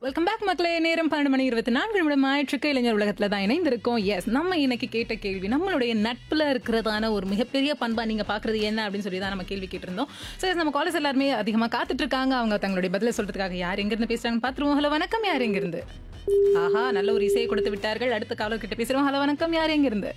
Welcome back மக்களே நேரம் பன்னெண்டு மணி இருபத்தி நான்கு நிமிடம் ஆயிற்றுக்கு இளைஞர் உலகத்துல தான் இணைந்திருக்கோம் எஸ் நம்ம இன்னைக்கு கேட்ட கேள்வி நம்மளுடைய நட்புல இருக்கிறதான ஒரு மிகப்பெரிய பண்பா நீங்க பாக்குறது என்ன அப்படின்னு சொல்லி தான் நம்ம கேள்வி கேட்டிருந்தோம் ஸோ நம்ம காலேஜ் எல்லாருமே அதிகமா காத்துட்டு இருக்காங்க அவங்க தங்களுடைய பதிலை சொல்றதுக்காக யார் எங்கிருந்து பேசுறாங்கன்னு பாத்துருவோம் ஹலோ வணக்கம் யார் எங்கிருந்து ஆஹா நல்ல ஒரு இசையை கொடுத்து விட்டார்கள் அடுத்த காலர் கிட்ட பேசுறோம் ஹலோ வணக்கம் யார் எங்கிருந்து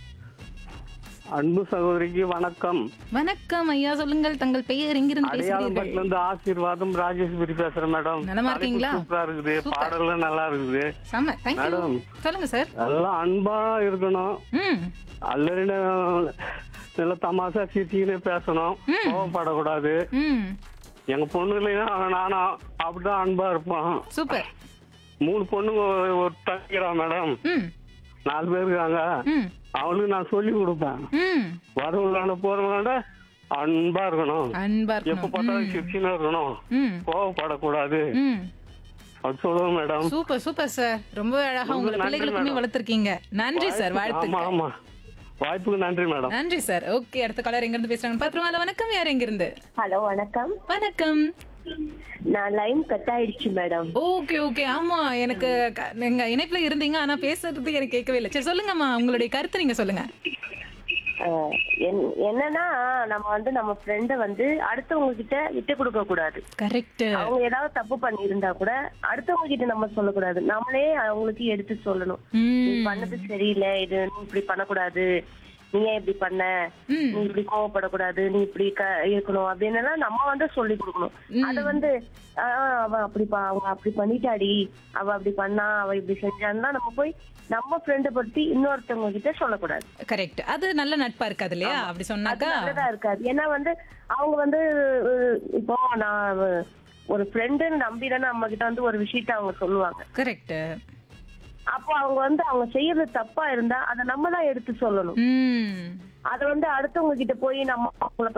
அன்பு சகோதரிக்கு வணக்கம் வணக்கம் ஐயா சொல்லுங்கள் தங்கள் பெயர் எங்கிருந்து பேசுகிறீர்கள் அடையாளப்பட்டுல இருந்து ஆசீர்வாதம் ராஜேஸ்வரி பேசுறேன் மேடம் நலமா இருக்கீங்களா? தலைப்பு சூப்பரா இருக்குது பாடல்லாம் நல்லா இருக்குது செம்ம தேங்க்யூ மேடம். சொல்லுங்க சார் எல்லாம் அன்பா இருக்கணும் ம் அல்லது நல்ல தமாசா சிரிச்சுக்கினே பேசணும் கோவப்படக்கூடாது ம் எங்க பொண்ணுலையும் நானும் அப்படிதான் அன்பா இருப்போம் சூப்பர் மூணு பொண்ணுங்க ஒரு- ஒரு தங்கிக்கிறான் மேடம் ம் நாலு பேர் இருக்காங்க ம் அவளுக்கு நான் சொல்லி கொடுப்பேன் ம் வரவங்களான போறவங்களோட அன்பா இருக்கணும் அன்பா எப்ப இருக்கணும் பார்த்தாலும் சிரிச்சுன்னு இருக்கணும் ம் கோவப்படக்கூடாது ம் அது சொல்லுவோம் மேடம் சூப்பர் சூப்பர் சார் ரொம்ப அழகா உங்களை நன்றி பிள்ளைகளுக்குமே மேடம். வளர்த்திருக்கீங்க நன்றி சார் ஆமா வாழ்த்துக்கள் ஆமா வாய்ப்புக்கு நன்றி மேடம் நன்றி சார் ஓகே அடுத்த காலர் எங்க இருந்து பேசுறாங்க பாத்துருவோம் ஹலோ வணக்கம் யார் எங்க இருந்து ஹலோ வணக்கம் வணக்கம் நான் லைன் கட் ஆயிடுச்சு மேடம் ஓகே ஓகே ஆமா எனக்கு க- நீங்க இணைப்புல இருந்தீங்க ஆனா பேசுறது எனக்கு கேட்கவே இல்லை சரி சொல்லுங்கம்மா உங்களுடைய கருத்து நீங்க சொல்லுங்க அஹ், என்- என்னன்னா நம்ம வந்து நம்ம ஃப்ரெண்ட வந்து அடுத்தவங்க கிட்ட விட்டு கொடுக்க கூடாது கரெக்ட் அவங்க ஏதாவது தப்பு பண்ணி இருந்தா கூட அடுத்தவங்க கிட்ட நம்ம சொல்லக்கூடாது நம்மளே அவங்களுக்கு எடுத்து சொல்லணும் நீ ம் பண்ணது சரியில்லை இது நீ இப்படி பண்ணக்கூடாது நீ ஏன் இப்படி பண்ண ம். நீ இப்படி கோவப்படக்கூடாது நீ இப்படி க- இருக்கணும் அப்படின்னு நம்ம வந்து சொல்லி கொடுக்கணும் அது வந்து ஆஹ் அவ அப்படி பா- அவங்க அப்படி பண்ணிட்டாடி அவ அப்படி பண்ணா அவ இப்படி செஞ்சான்னா நம்ம போய் நம்ம ஃப்ரெண்ட பத்தி இன்னொருத்தவங்க கிட்ட சொல்லக்கூடாது கரெக்ட் அது நல்ல நட்பா இருக்காது இல்லையா அப்படி அது சொன்னாக்கா நல்லதா இருக்காது ஏன்னா வந்து அவங்க வந்து அஹ், இப்போ நான் ஒரு ஃப்ரெண்டுன்னு நம்பி தானே நம்ம கிட்ட வந்து ஒரு விஷயத்த அவங்க சொல்லுவாங்க கரெக்ட் அப்போ அவங்க வந்து அவங்க செய்யறது தப்பா இருந்தா அதை நம்ம தான் எடுத்து சொல்லணும் ம் அதை வந்து அடுத்தவங்க கிட்ட போய் நம்ம அவங்கள